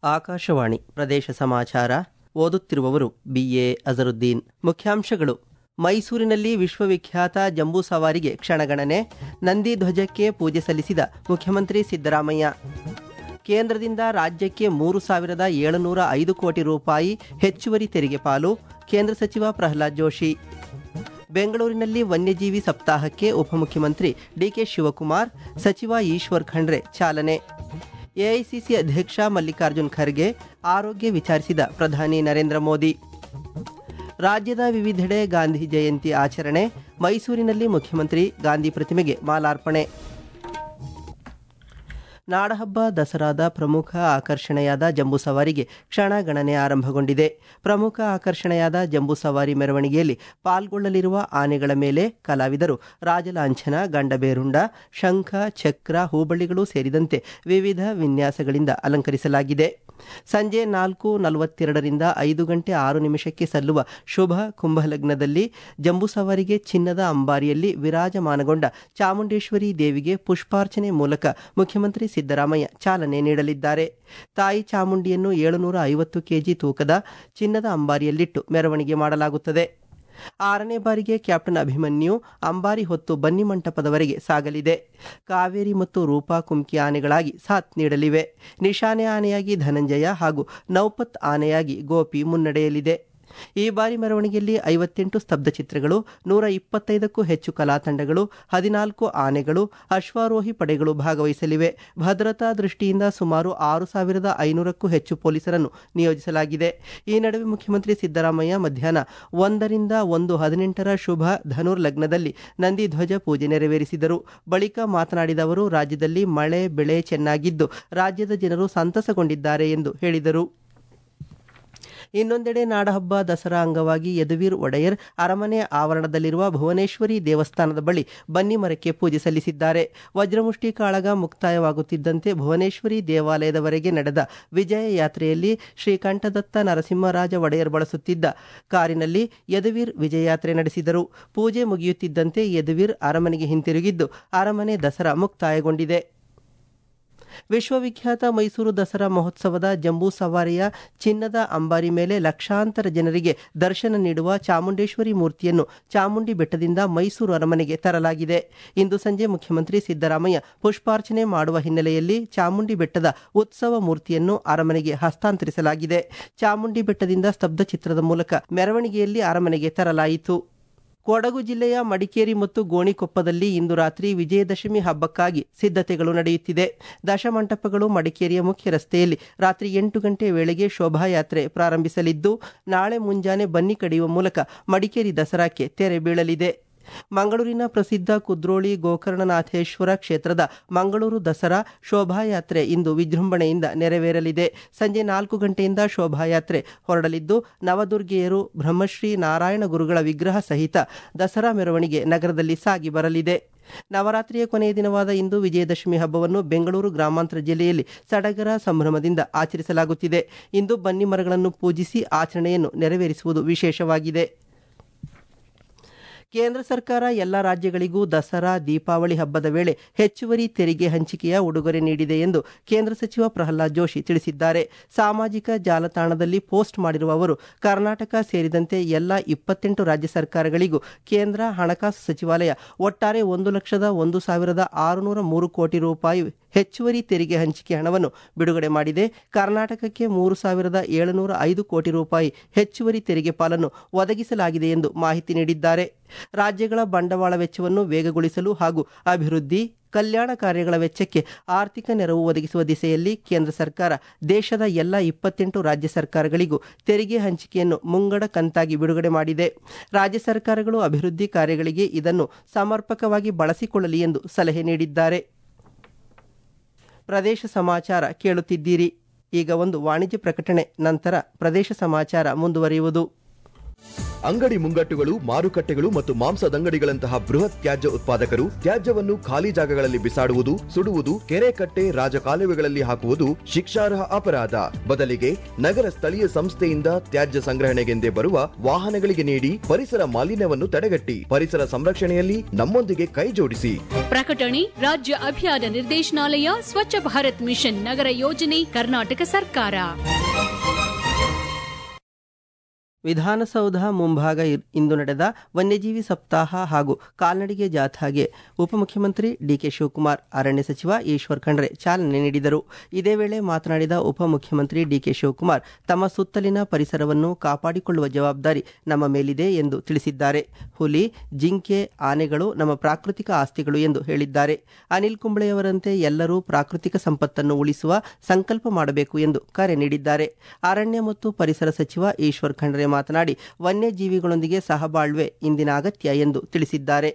ಆಕಾಶವಾಣಿ ಪ್ರದೇಶ ಸಮಾಚಾರ ಓದುತ್ತಿರುವವರು ಬಿಎ ಅಜರುದ್ದೀನ್ ಮುಖ್ಯಾಂಶಗಳು ಮೈಸೂರಿನಲ್ಲಿ ವಿಶ್ವವಿಖ್ಯಾತ ಜಂಬೂ ಸವಾರಿಗೆ ಕ್ಷಣಗಣನೆ ನಂದಿ ಧ್ವಜಕ್ಕೆ ಪೂಜೆ ಸಲ್ಲಿಸಿದ ಮುಖ್ಯಮಂತ್ರಿ ಸಿದ್ದರಾಮಯ್ಯ ಕೇಂದ್ರದಿಂದ ರಾಜ್ಯಕ್ಕೆ ಮೂರು ಸಾವಿರದ ಏಳುನೂರ ಐದು ಕೋಟಿ ರೂಪಾಯಿ ಹೆಚ್ಚುವರಿ ತೆರಿಗೆ ಪಾಲು ಕೇಂದ್ರ ಸಚಿವ ಪ್ರಹ್ಲಾದ್ ಜೋಶಿ ಬೆಂಗಳೂರಿನಲ್ಲಿ ವನ್ಯಜೀವಿ ಸಪ್ತಾಹಕ್ಕೆ ಉಪಮುಖ್ಯಮಂತ್ರಿ ಡಿಕೆ ಶಿವಕುಮಾರ್ ಸಚಿವ ಈಶ್ವರ್ ಖಂಡ್ರೆ ಚಾಲನೆ ಎಐಸಿಸಿ ಅಧ್ಯಕ್ಷ ಮಲ್ಲಿಕಾರ್ಜುನ್ ಖರ್ಗೆ ಆರೋಗ್ಯ ವಿಚಾರಿಸಿದ ಪ್ರಧಾನಿ ನರೇಂದ್ರ ಮೋದಿ ರಾಜ್ಯದ ವಿವಿಧೆಡೆ ಗಾಂಧಿ ಜಯಂತಿ ಆಚರಣೆ ಮೈಸೂರಿನಲ್ಲಿ ಮುಖ್ಯಮಂತ್ರಿ ಗಾಂಧಿ ಪ್ರತಿಮೆಗೆ ಮಾಲಾರ್ಪಣೆ ನಾಡಹಬ್ಬ ದಸರಾದ ಪ್ರಮುಖ ಆಕರ್ಷಣೆಯಾದ ಜಂಬೂ ಸವಾರಿಗೆ ಕ್ಷಣಗಣನೆ ಆರಂಭಗೊಂಡಿದೆ ಪ್ರಮುಖ ಆಕರ್ಷಣೆಯಾದ ಜಂಬೂ ಸವಾರಿ ಮೆರವಣಿಗೆಯಲ್ಲಿ ಪಾಲ್ಗೊಳ್ಳಲಿರುವ ಆನೆಗಳ ಮೇಲೆ ಕಲಾವಿದರು ರಾಜಲಾಂಛನ ಗಂಡಬೇರುಂಡ ಶಂಖ ಚಕ್ರ ಹೂಬಳ್ಳಿಗಳು ಸೇರಿದಂತೆ ವಿವಿಧ ವಿನ್ಯಾಸಗಳಿಂದ ಅಲಂಕರಿಸಲಾಗಿದೆ ಸಂಜೆ ನಾಲ್ಕು ನಲವತ್ತೆರಡರಿಂದ ಐದು ಗಂಟೆ ಆರು ನಿಮಿಷಕ್ಕೆ ಸಲ್ಲುವ ಶುಭ ಕುಂಭಲಗ್ನದಲ್ಲಿ ಜಂಬೂ ಸವಾರಿಗೆ ಚಿನ್ನದ ಅಂಬಾರಿಯಲ್ಲಿ ವಿರಾಜಮಾನಗೊಂಡ ಚಾಮುಂಡೇಶ್ವರಿ ದೇವಿಗೆ ಪುಷ್ಪಾರ್ಚನೆ ಮೂಲಕ ಮುಖ್ಯಮಂತ್ರಿ ಸಿದ್ದರಾಮಯ್ಯ ಚಾಲನೆ ನೀಡಲಿದ್ದಾರೆ ತಾಯಿ ಚಾಮುಂಡಿಯನ್ನು ಏಳುನೂರ ಐವತ್ತು ಕೆಜಿ ತೂಕದ ಚಿನ್ನದ ಅಂಬಾರಿಯಲ್ಲಿಟ್ಟು ಮೆರವಣಿಗೆ ಮಾಡಲಾಗುತ್ತದೆ ಆರನೇ ಬಾರಿಗೆ ಕ್ಯಾಪ್ಟನ್ ಅಭಿಮನ್ಯು ಅಂಬಾರಿ ಹೊತ್ತು ಬನ್ನಿ ಮಂಟಪದವರೆಗೆ ಸಾಗಲಿದೆ ಕಾವೇರಿ ಮತ್ತು ರೂಪಾ ಕುಮ್ಕಿ ಆನೆಗಳಾಗಿ ಸಾಥ್ ನೀಡಲಿವೆ ನಿಶಾನೆ ಆನೆಯಾಗಿ ಧನಂಜಯ ಹಾಗೂ ನೌಪತ್ ಆನೆಯಾಗಿ ಗೋಪಿ ಮುನ್ನಡೆಯಲಿದೆ ಈ ಬಾರಿ ಮೆರವಣಿಗೆಯಲ್ಲಿ ಐವತ್ತೆಂಟು ಸ್ತಬ್ಧ ಚಿತ್ರಗಳು ನೂರ ಇಪ್ಪತ್ತೈದಕ್ಕೂ ಹೆಚ್ಚು ಕಲಾ ತಂಡಗಳು ಹದಿನಾಲ್ಕು ಆನೆಗಳು ಅಶ್ವಾರೋಹಿ ಪಡೆಗಳು ಭಾಗವಹಿಸಲಿವೆ ಭದ್ರತಾ ದೃಷ್ಟಿಯಿಂದ ಸುಮಾರು ಆರು ಸಾವಿರದ ಐನೂರಕ್ಕೂ ಹೆಚ್ಚು ಪೊಲೀಸರನ್ನು ನಿಯೋಜಿಸಲಾಗಿದೆ ಈ ನಡುವೆ ಮುಖ್ಯಮಂತ್ರಿ ಸಿದ್ದರಾಮಯ್ಯ ಮಧ್ಯಾಹ್ನ ಒಂದರಿಂದ ಒಂದು ಹದಿನೆಂಟರ ಶುಭ ಧನುರ್ ಲಗ್ನದಲ್ಲಿ ನಂದಿ ಧ್ವಜ ಪೂಜೆ ನೆರವೇರಿಸಿದರು ಬಳಿಕ ಮಾತನಾಡಿದ ಅವರು ರಾಜ್ಯದಲ್ಲಿ ಮಳೆ ಬೆಳೆ ಚೆನ್ನಾಗಿದ್ದು ರಾಜ್ಯದ ಜನರು ಸಂತಸಗೊಂಡಿದ್ದಾರೆ ಎಂದು ಹೇಳಿದರು ಇನ್ನೊಂದೆಡೆ ನಾಡಹಬ್ಬ ದಸರಾ ಅಂಗವಾಗಿ ಯದುವೀರ್ ಒಡೆಯರ್ ಅರಮನೆ ಆವರಣದಲ್ಲಿರುವ ಭುವನೇಶ್ವರಿ ದೇವಸ್ಥಾನದ ಬಳಿ ಬನ್ನಿ ಮರಕ್ಕೆ ಪೂಜೆ ಸಲ್ಲಿಸಿದ್ದಾರೆ ವಜ್ರಮುಷ್ಟಿ ಕಾಳಗ ಮುಕ್ತಾಯವಾಗುತ್ತಿದ್ದಂತೆ ಭುವನೇಶ್ವರಿ ದೇವಾಲಯದವರೆಗೆ ನಡೆದ ವಿಜಯ ಯಾತ್ರೆಯಲ್ಲಿ ಶ್ರೀಕಂಠದತ್ತ ನರಸಿಂಹರಾಜ ಒಡೆಯರ್ ಬಳಸುತ್ತಿದ್ದ ಕಾರಿನಲ್ಲಿ ಯದುವೀರ್ ವಿಜಯಯಾತ್ರೆ ನಡೆಸಿದರು ಪೂಜೆ ಮುಗಿಯುತ್ತಿದ್ದಂತೆ ಯದುವೀರ್ ಅರಮನೆಗೆ ಹಿಂತಿರುಗಿದ್ದು ಅರಮನೆ ದಸರಾ ಮುಕ್ತಾಯಗೊಂಡಿದೆ ವಿಶ್ವವಿಖ್ಯಾತ ಮೈಸೂರು ದಸರಾ ಮಹೋತ್ಸವದ ಜಂಬೂ ಸವಾರಿಯ ಚಿನ್ನದ ಅಂಬಾರಿ ಮೇಲೆ ಲಕ್ಷಾಂತರ ಜನರಿಗೆ ದರ್ಶನ ನೀಡುವ ಚಾಮುಂಡೇಶ್ವರಿ ಮೂರ್ತಿಯನ್ನು ಚಾಮುಂಡಿ ಬೆಟ್ಟದಿಂದ ಮೈಸೂರು ಅರಮನೆಗೆ ತರಲಾಗಿದೆ ಇಂದು ಸಂಜೆ ಮುಖ್ಯಮಂತ್ರಿ ಸಿದ್ದರಾಮಯ್ಯ ಪುಷ್ಪಾರ್ಚನೆ ಮಾಡುವ ಹಿನ್ನೆಲೆಯಲ್ಲಿ ಚಾಮುಂಡಿ ಬೆಟ್ಟದ ಉತ್ಸವ ಮೂರ್ತಿಯನ್ನು ಅರಮನೆಗೆ ಹಸ್ತಾಂತರಿಸಲಾಗಿದೆ ಚಾಮುಂಡಿ ಬೆಟ್ಟದಿಂದ ಸ್ತಬ್ಧ ಚಿತ್ರದ ಮೂಲಕ ಮೆರವಣಿಗೆಯಲ್ಲಿ ಅರಮನೆಗೆ ತರಲಾಯಿತು ಕೊಡಗು ಜಿಲ್ಲೆಯ ಮಡಿಕೇರಿ ಮತ್ತು ಗೋಣಿಕೊಪ್ಪದಲ್ಲಿ ಇಂದು ರಾತ್ರಿ ವಿಜಯದಶಮಿ ಹಬ್ಬಕ್ಕಾಗಿ ಸಿದ್ಧತೆಗಳು ನಡೆಯುತ್ತಿದೆ ದಶಮಂಟಪಗಳು ಮಡಿಕೇರಿಯ ಮುಖ್ಯ ರಸ್ತೆಯಲ್ಲಿ ರಾತ್ರಿ ಎಂಟು ಗಂಟೆ ವೇಳೆಗೆ ಶೋಭಾಯಾತ್ರೆ ಪ್ರಾರಂಭಿಸಲಿದ್ದು ನಾಳೆ ಮುಂಜಾನೆ ಬನ್ನಿ ಕಡಿಯುವ ಮೂಲಕ ಮಡಿಕೇರಿ ದಸರಾಕ್ಕೆ ತೆರೆ ಬೀಳಲಿದೆ ಮಂಗಳೂರಿನ ಪ್ರಸಿದ್ಧ ಕುದ್ರೋಳಿ ಗೋಕರ್ಣನಾಥೇಶ್ವರ ಕ್ಷೇತ್ರದ ಮಂಗಳೂರು ದಸರಾ ಶೋಭಾಯಾತ್ರೆ ಇಂದು ವಿಜೃಂಭಣೆಯಿಂದ ನೆರವೇರಲಿದೆ ಸಂಜೆ ನಾಲ್ಕು ಗಂಟೆಯಿಂದ ಶೋಭಾಯಾತ್ರೆ ಹೊರಡಲಿದ್ದು ನವದುರ್ಗೆಯರು ಬ್ರಹ್ಮಶ್ರೀ ನಾರಾಯಣ ಗುರುಗಳ ವಿಗ್ರಹ ಸಹಿತ ದಸರಾ ಮೆರವಣಿಗೆ ನಗರದಲ್ಲಿ ಸಾಗಿ ಬರಲಿದೆ ನವರಾತ್ರಿಯ ಕೊನೆಯ ದಿನವಾದ ಇಂದು ವಿಜಯದಶಮಿ ಹಬ್ಬವನ್ನು ಬೆಂಗಳೂರು ಗ್ರಾಮಾಂತರ ಜಿಲ್ಲೆಯಲ್ಲಿ ಸಡಗರ ಸಂಭ್ರಮದಿಂದ ಆಚರಿಸಲಾಗುತ್ತಿದೆ ಇಂದು ಬನ್ನಿ ಮರಗಳನ್ನು ಪೂಜಿಸಿ ಆಚರಣೆಯನ್ನು ನೆರವೇರಿಸುವುದು ವಿಶೇಷವಾಗಿದೆ ಕೇಂದ್ರ ಸರ್ಕಾರ ಎಲ್ಲ ರಾಜ್ಯಗಳಿಗೂ ದಸರಾ ದೀಪಾವಳಿ ಹಬ್ಬದ ವೇಳೆ ಹೆಚ್ಚುವರಿ ತೆರಿಗೆ ಹಂಚಿಕೆಯ ಉಡುಗೊರೆ ನೀಡಿದೆ ಎಂದು ಕೇಂದ್ರ ಸಚಿವ ಪ್ರಹ್ಲಾದ್ ಜೋಶಿ ತಿಳಿಸಿದ್ದಾರೆ ಸಾಮಾಜಿಕ ಜಾಲತಾಣದಲ್ಲಿ ಪೋಸ್ಟ್ ಮಾಡಿರುವ ಅವರು ಕರ್ನಾಟಕ ಸೇರಿದಂತೆ ಎಲ್ಲ ಇಪ್ಪತ್ತೆಂಟು ರಾಜ್ಯ ಸರ್ಕಾರಗಳಿಗೂ ಕೇಂದ್ರ ಹಣಕಾಸು ಸಚಿವಾಲಯ ಒಟ್ಟಾರೆ ಒಂದು ಲಕ್ಷದ ಒಂದು ಸಾವಿರದ ಆರುನೂರ ಮೂರು ಕೋಟಿ ರೂಪಾಯಿ ಹೆಚ್ಚುವರಿ ತೆರಿಗೆ ಹಂಚಿಕೆ ಹಣವನ್ನು ಬಿಡುಗಡೆ ಮಾಡಿದೆ ಕರ್ನಾಟಕಕ್ಕೆ ಮೂರು ಸಾವಿರದ ಏಳುನೂರ ಐದು ಕೋಟಿ ರೂಪಾಯಿ ಹೆಚ್ಚುವರಿ ತೆರಿಗೆ ಪಾಲನ್ನು ಒದಗಿಸಲಾಗಿದೆ ಎಂದು ಮಾಹಿತಿ ನೀಡಿದ್ದಾರೆ ರಾಜ್ಯಗಳ ಬಂಡವಾಳ ವೆಚ್ಚವನ್ನು ವೇಗಗೊಳಿಸಲು ಹಾಗೂ ಅಭಿವೃದ್ಧಿ ಕಲ್ಯಾಣ ಕಾರ್ಯಗಳ ವೆಚ್ಚಕ್ಕೆ ಆರ್ಥಿಕ ನೆರವು ಒದಗಿಸುವ ದಿಸೆಯಲ್ಲಿ ಕೇಂದ್ರ ಸರ್ಕಾರ ದೇಶದ ಎಲ್ಲ ಇಪ್ಪತ್ತೆಂಟು ರಾಜ್ಯ ಸರ್ಕಾರಗಳಿಗೂ ತೆರಿಗೆ ಹಂಚಿಕೆಯನ್ನು ಮುಂಗಡ ಕಂತಾಗಿ ಬಿಡುಗಡೆ ಮಾಡಿದೆ ರಾಜ್ಯ ಸರ್ಕಾರಗಳು ಅಭಿವೃದ್ಧಿ ಕಾರ್ಯಗಳಿಗೆ ಇದನ್ನು ಸಮರ್ಪಕವಾಗಿ ಬಳಸಿಕೊಳ್ಳಲಿ ಎಂದು ಸಲಹೆ ನೀಡಿದ್ದಾರೆ ಪ್ರದೇಶ ಸಮಾಚಾರ ಕೇಳುತ್ತಿದ್ದೀರಿ ಈಗ ಒಂದು ವಾಣಿಜ್ಯ ಪ್ರಕಟಣೆ ನಂತರ ಪ್ರದೇಶ ಸಮಾಚಾರ ಮುಂದುವರಿಯುವುದು ಅಂಗಡಿ ಮುಂಗಟ್ಟುಗಳು ಮಾರುಕಟ್ಟೆಗಳು ಮತ್ತು ಮಾಂಸದಂಗಡಿಗಳಂತಹ ಬೃಹತ್ ತ್ಯಾಜ್ಯ ಉತ್ಪಾದಕರು ತ್ಯಾಜ್ಯವನ್ನು ಖಾಲಿ ಜಾಗಗಳಲ್ಲಿ ಬಿಸಾಡುವುದು ಸುಡುವುದು ಕೆರೆ ಕಟ್ಟೆ ರಾಜಕಾಲುವೆಗಳಲ್ಲಿ ಹಾಕುವುದು ಶಿಕ್ಷಾರ್ಹ ಅಪರಾಧ ಬದಲಿಗೆ ನಗರ ಸ್ಥಳೀಯ ಸಂಸ್ಥೆಯಿಂದ ತ್ಯಾಜ್ಯ ಸಂಗ್ರಹಣೆಗೆಂದೇ ಬರುವ ವಾಹನಗಳಿಗೆ ನೀಡಿ ಪರಿಸರ ಮಾಲಿನ್ಯವನ್ನು ತಡೆಗಟ್ಟಿ ಪರಿಸರ ಸಂರಕ್ಷಣೆಯಲ್ಲಿ ನಮ್ಮೊಂದಿಗೆ ಕೈ ಜೋಡಿಸಿ ಪ್ರಕಟಣೆ ರಾಜ್ಯ ಅಭಿಯಾನ ನಿರ್ದೇಶನಾಲಯ ಸ್ವಚ್ಛ ಭಾರತ್ ಮಿಷನ್ ನಗರ ಯೋಜನೆ ಕರ್ನಾಟಕ ಸರ್ಕಾರ ವಿಧಾನಸೌಧ ಮುಂಭಾಗ ಇರ್- ಇಂದು ನಡೆದ ವನ್ಯಜೀವಿ ಸಪ್ತಾಹ ಹಾಗೂ ಕಾಲ್ನಡಿಗೆ ಜಾಥಾಗೆ ಉಪಮುಖ್ಯಮಂತ್ರಿ ಡಿಕೆ ಶಿವಕುಮಾರ್ ಅರಣ್ಯ ಸಚಿವ ಈಶ್ವರ್ ಖಂಡ್ರೆ ಚಾಲನೆ ನೀಡಿದರು ಇದೇ ವೇಳೆ ಮಾತನಾಡಿದ ಉಪಮುಖ್ಯಮಂತ್ರಿ ಡಿಕೆ ಶಿವಕುಮಾರ್ ತಮ್ಮ ಸುತ್ತಲಿನ ಪರಿಸರವನ್ನು ಕಾಪಾಡಿಕೊಳ್ಳುವ ಜವಾಬ್ದಾರಿ ನಮ್ಮ ಮೇಲಿದೆ ಎಂದು ತಿಳಿಸಿದ್ದಾರೆ ಹುಲಿ ಜಿಂಕೆ ಆನೆಗಳು ನಮ್ಮ ಪ್ರಾಕೃತಿಕ ಆಸ್ತಿಗಳು ಎಂದು ಹೇಳಿದ್ದಾರೆ ಅನಿಲ್ ಕುಂಬ್ಳೆಯವರಂತೆ ಎಲ್ಲರೂ ಪ್ರಾಕೃತಿಕ ಸಂಪತ್ತನ್ನು ಉಳಿಸುವ ಸಂಕಲ್ಪ ಮಾಡಬೇಕು ಎಂದು ಕರೆ ನೀಡಿದ್ದಾರೆ ಅರಣ್ಯ ಮತ್ತು ಪರಿಸರ ಸಚಿವ ಈಶ್ವರ್ ಖಂಡ್ರೆ ಮಾತನಾಡಿ ವನ್ಯಜೀವಿಗಳೊಂದಿಗೆ ಸಹಬಾಳ್ವೆ ಇಂದಿನ ಅಗತ್ಯ ಎಂದು ತಿಳಿಸಿದ್ದಾರೆ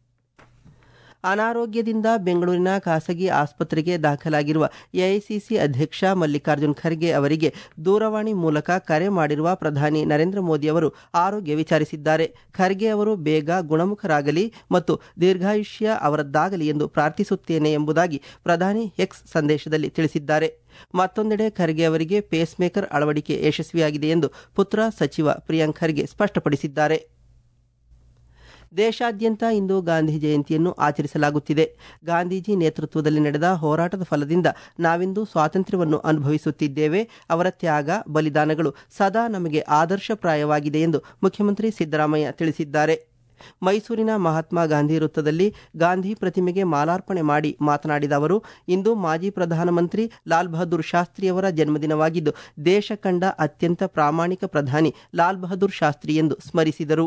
ಅನಾರೋಗ್ಯದಿಂದ ಬೆಂಗಳೂರಿನ ಖಾಸಗಿ ಆಸ್ಪತ್ರೆಗೆ ದಾಖಲಾಗಿರುವ ಎಐಸಿಸಿ ಅಧ್ಯಕ್ಷ ಮಲ್ಲಿಕಾರ್ಜುನ್ ಖರ್ಗೆ ಅವರಿಗೆ ದೂರವಾಣಿ ಮೂಲಕ ಕರೆ ಮಾಡಿರುವ ಪ್ರಧಾನಿ ನರೇಂದ್ರ ಮೋದಿ ಅವರು ಆರೋಗ್ಯ ವಿಚಾರಿಸಿದ್ದಾರೆ ಖರ್ಗೆ ಅವರು ಬೇಗ ಗುಣಮುಖರಾಗಲಿ ಮತ್ತು ದೀರ್ಘಾಯುಷ್ಯ ಅವರದ್ದಾಗಲಿ ಎಂದು ಪ್ರಾರ್ಥಿಸುತ್ತೇನೆ ಎಂಬುದಾಗಿ ಪ್ರಧಾನಿ ಎಕ್ಸ್ ಸಂದೇಶದಲ್ಲಿ ತಿಳಿಸಿದ್ದಾರೆ ಮತ್ತೊಂದೆಡೆ ಖರ್ಗೆ ಅವರಿಗೆ ಪೇಸ್ ಮೇಕರ್ ಅಳವಡಿಕೆ ಯಶಸ್ವಿಯಾಗಿದೆ ಎಂದು ಪುತ್ರ ಸಚಿವ ಪ್ರಿಯಾಂಕ್ ಖರ್ಗೆ ಸ್ಪಷ್ಟಪಡಿಸಿದ್ದಾರೆ ದೇಶಾದ್ಯಂತ ಇಂದು ಗಾಂಧಿ ಜಯಂತಿಯನ್ನು ಆಚರಿಸಲಾಗುತ್ತಿದೆ ಗಾಂಧೀಜಿ ನೇತೃತ್ವದಲ್ಲಿ ನಡೆದ ಹೋರಾಟದ ಫಲದಿಂದ ನಾವಿಂದು ಸ್ವಾತಂತ್ರ್ಯವನ್ನು ಅನುಭವಿಸುತ್ತಿದ್ದೇವೆ ಅವರ ತ್ಯಾಗ ಬಲಿದಾನಗಳು ಸದಾ ನಮಗೆ ಆದರ್ಶಪ್ರಾಯವಾಗಿದೆ ಎಂದು ಮುಖ್ಯಮಂತ್ರಿ ಸಿದ್ದರಾಮಯ್ಯ ತಿಳಿಸಿದ್ದಾರೆ ಮೈಸೂರಿನ ಮಹಾತ್ಮ ಗಾಂಧಿ ವೃತ್ತದಲ್ಲಿ ಗಾಂಧಿ ಪ್ರತಿಮೆಗೆ ಮಾಲಾರ್ಪಣೆ ಮಾಡಿ ಮಾತನಾಡಿದ ಅವರು ಇಂದು ಮಾಜಿ ಪ್ರಧಾನಮಂತ್ರಿ ಲಾಲ್ ಬಹದ್ದೂರ್ ಶಾಸ್ತ್ರಿಯವರ ಜನ್ಮದಿನವಾಗಿದ್ದು ದೇಶ ಕಂಡ ಅತ್ಯಂತ ಪ್ರಾಮಾಣಿಕ ಪ್ರಧಾನಿ ಲಾಲ್ ಬಹದ್ದೂರ್ ಶಾಸ್ತ್ರಿ ಎಂದು ಸ್ಮರಿಸಿದರು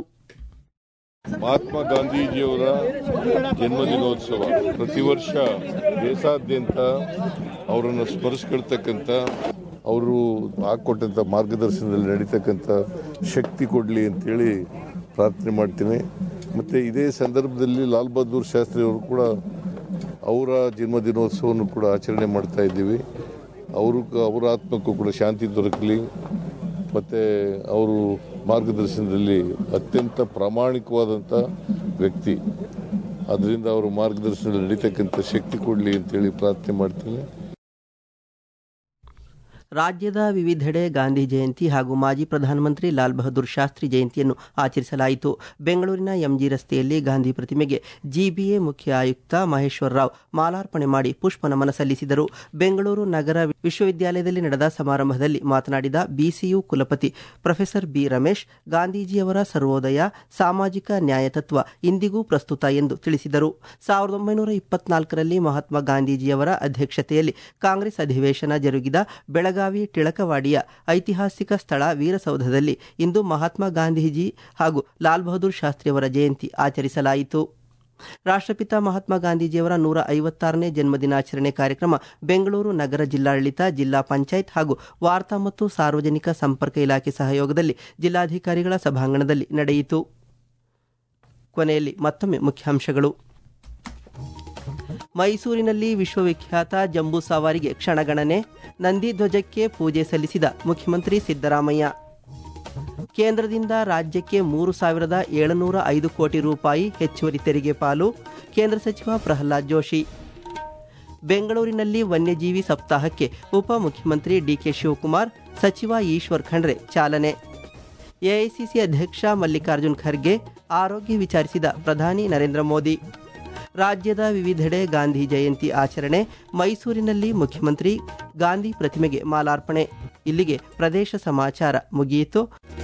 ಮಹಾತ್ಮ ಗಾಂಧೀಜಿಯವರ ಜನ್ಮದಿನೋತ್ಸವ ಪ್ರತಿ ವರ್ಷ ದೇಶಾದ್ಯಂತ ಅವರನ್ನು ಸ್ಮರಿಸ್ಕೊಳ್ತಕ್ಕಂಥ ಅವರು ಹಾಕ್ಕೊಟ್ಟಂಥ ಮಾರ್ಗದರ್ಶನದಲ್ಲಿ ನಡೀತಕ್ಕಂಥ ಶಕ್ತಿ ಕೊಡಲಿ ಅಂತೇಳಿ ಪ್ರಾರ್ಥನೆ ಮಾಡ್ತೀನಿ ಮತ್ತು ಇದೇ ಸಂದರ್ಭದಲ್ಲಿ ಲಾಲ್ ಬಹದ್ದೂರ್ ಶಾಸ್ತ್ರಿ ಅವರು ಕೂಡ ಅವರ ಜನ್ಮದಿನೋತ್ಸವವನ್ನು ಕೂಡ ಆಚರಣೆ ಮಾಡ್ತಾ ಇದ್ದೀವಿ ಅವರು ಅವರ ಆತ್ಮಕ್ಕೂ ಕೂಡ ಶಾಂತಿ ದೊರಕಲಿ ಮತ್ತು ಅವರು ಮಾರ್ಗದರ್ಶನದಲ್ಲಿ ಅತ್ಯಂತ ಪ್ರಾಮಾಣಿಕವಾದಂಥ ವ್ಯಕ್ತಿ ಅದರಿಂದ ಅವರು ಮಾರ್ಗದರ್ಶನದಲ್ಲಿ ನಡೀತಕ್ಕಂಥ ಶಕ್ತಿ ಕೊಡಲಿ ಅಂತೇಳಿ ಪ್ರಾರ್ಥನೆ ಮಾಡ್ತೀನಿ ರಾಜ್ಯದ ವಿವಿಧೆಡೆ ಗಾಂಧಿ ಜಯಂತಿ ಹಾಗೂ ಮಾಜಿ ಪ್ರಧಾನಮಂತ್ರಿ ಲಾಲ್ ಬಹದ್ದೂರ್ ಶಾಸ್ತ್ರಿ ಜಯಂತಿಯನ್ನು ಆಚರಿಸಲಾಯಿತು ಬೆಂಗಳೂರಿನ ಎಂಜಿ ರಸ್ತೆಯಲ್ಲಿ ಗಾಂಧಿ ಪ್ರತಿಮೆಗೆ ಜಿಬಿಎ ಮುಖ್ಯ ಆಯುಕ್ತ ಮಹೇಶ್ವರ ರಾವ್ ಮಾಲಾರ್ಪಣೆ ಮಾಡಿ ಪುಷ್ಪ ನಮನ ಸಲ್ಲಿಸಿದರು ಬೆಂಗಳೂರು ನಗರ ವಿಶ್ವವಿದ್ಯಾಲಯದಲ್ಲಿ ನಡೆದ ಸಮಾರಂಭದಲ್ಲಿ ಮಾತನಾಡಿದ ಬಿಸಿಯು ಕುಲಪತಿ ಪ್ರೊಫೆಸರ್ ಬಿ ರಮೇಶ್ ಗಾಂಧೀಜಿಯವರ ಸರ್ವೋದಯ ಸಾಮಾಜಿಕ ನ್ಯಾಯ ತತ್ವ ಇಂದಿಗೂ ಪ್ರಸ್ತುತ ಎಂದು ತಿಳಿಸಿದರು ಸಾವಿರದ ಒಂಬೈನೂರ ಇಪ್ಪತ್ನಾಲ್ಕರಲ್ಲಿ ಮಹಾತ್ಮ ಗಾಂಧೀಜಿಯವರ ಅಧ್ಯಕ್ಷತೆಯಲ್ಲಿ ಕಾಂಗ್ರೆಸ್ ಅಧಿವೇಶನ ಜರುಗಿದ ಬೆಳಗಾವಿ ಟಿಳಕವಾಡಿಯ ಐತಿಹಾಸಿಕ ಸ್ಥಳ ವೀರಸೌಧದಲ್ಲಿ ಇಂದು ಮಹಾತ್ಮ ಗಾಂಧೀಜಿ ಹಾಗೂ ಲಾಲ್ ಬಹದ್ದೂರ್ ಶಾಸ್ತ್ರಿಯವರ ಜಯಂತಿ ಆಚರಿಸಲಾಯಿತು ರಾಷ್ಟ್ರಪಿತ ಮಹಾತ್ಮ ಗಾಂಧೀಜಿಯವರ ನೂರ ಐವತ್ತಾರನೇ ಜನ್ಮದಿನಾಚರಣೆ ಕಾರ್ಯಕ್ರಮ ಬೆಂಗಳೂರು ನಗರ ಜಿಲ್ಲಾಡಳಿತ ಜಿಲ್ಲಾ ಪಂಚಾಯತ್ ಹಾಗೂ ವಾರ್ತಾ ಮತ್ತು ಸಾರ್ವಜನಿಕ ಸಂಪರ್ಕ ಇಲಾಖೆ ಸಹಯೋಗದಲ್ಲಿ ಜಿಲ್ಲಾಧಿಕಾರಿಗಳ ಸಭಾಂಗಣದಲ್ಲಿ ನಡೆಯಿತು ಕೊನೆಯಲ್ಲಿ ಮತ್ತೊಮ್ಮೆ ಮುಖ್ಯಾಂಶಗಳು ಮೈಸೂರಿನಲ್ಲಿ ವಿಶ್ವವಿಖ್ಯಾತ ಜಂಬೂ ಸವಾರಿಗೆ ಕ್ಷಣಗಣನೆ ನಂದಿ ಧ್ವಜಕ್ಕೆ ಪೂಜೆ ಸಲ್ಲಿಸಿದ ಮುಖ್ಯಮಂತ್ರಿ ಸಿದ್ದರಾಮಯ್ಯ ಕೇಂದ್ರದಿಂದ ರಾಜ್ಯಕ್ಕೆ ಮೂರು ಸಾವಿರದ ಏಳುನೂರ ಐದು ಕೋಟಿ ರೂಪಾಯಿ ಹೆಚ್ಚುವರಿ ತೆರಿಗೆ ಪಾಲು ಕೇಂದ್ರ ಸಚಿವ ಪ್ರಹ್ಲಾದ್ ಜೋಶಿ ಬೆಂಗಳೂರಿನಲ್ಲಿ ವನ್ಯಜೀವಿ ಸಪ್ತಾಹಕ್ಕೆ ಉಪಮುಖ್ಯಮಂತ್ರಿ ಡಿಕೆ ಶಿವಕುಮಾರ್ ಸಚಿವ ಈಶ್ವರ್ ಖಂಡ್ರೆ ಚಾಲನೆ ಎಐಸಿಸಿ ಅಧ್ಯಕ್ಷ ಮಲ್ಲಿಕಾರ್ಜುನ್ ಖರ್ಗೆ ಆರೋಗ್ಯ ವಿಚಾರಿಸಿದ ಪ್ರಧಾನಿ ನರೇಂದ್ರ ಮೋದಿ ರಾಜ್ಯದ ವಿವಿಧೆಡೆ ಗಾಂಧಿ ಜಯಂತಿ ಆಚರಣೆ ಮೈಸೂರಿನಲ್ಲಿ ಮುಖ್ಯಮಂತ್ರಿ ಗಾಂಧಿ ಪ್ರತಿಮೆಗೆ ಮಾಲಾರ್ಪಣೆ ಇಲ್ಲಿಗೆ ಪ್ರದೇಶ ಸಮಾಚಾರ ಮುಗಿಯಿತು